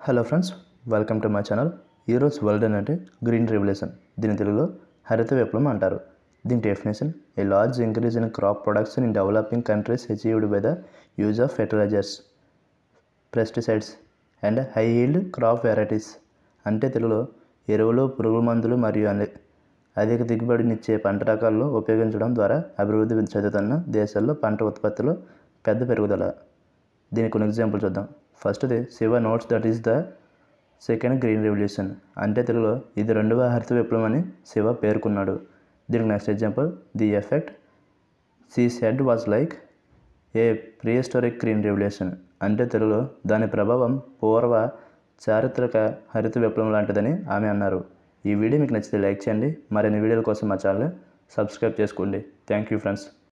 hello friends welcome to my channel ఈరోజు world అంటే green revolution దీని తెలుగులో హరిత విప్లవం అంటారు దీని definition a large increase in crop production in developing countries achieved by the use of fertilisers pesticides and high yield crop varieties అంటే తెలుగులో ఎరువులు పురుగు మందులు మరియు అన్ని అధిక దిగుబడినిచ్చే పంట రకాలను ఉపయోగించడం ద్వారా అభివృద్ధి చెందుతున్న దేశాల్లో పంట ఉత్పత్తిలో పెద్ద పెరుగుదల దీనికి కొన్ని ఎగ్జాంపుల్ చూద్దాం ఫస్ట్ది Shiva notes that is the second green revolution అంటే తెలుగులో ఇది రెండవ హరిత విప్లవం అని శివ పేర్కొన్నాడు దీనికి next example the effect she said was like a prehistoric green revolution అంటే తెలుగులో దాని ప్రభావం పూర్వ చారిత్రక హరిత విప్లవం లాంటిదని ఆమె అన్నారు ఈ వీడియో మీకు నచ్చితే లైక్ చేయండి మరిన్ని వీడియోల కోసం మా ఛానల్ సబ్స్క్రైబ్ చేసుకోండి థ్యాంక్ యూ ఫ్రెండ్స్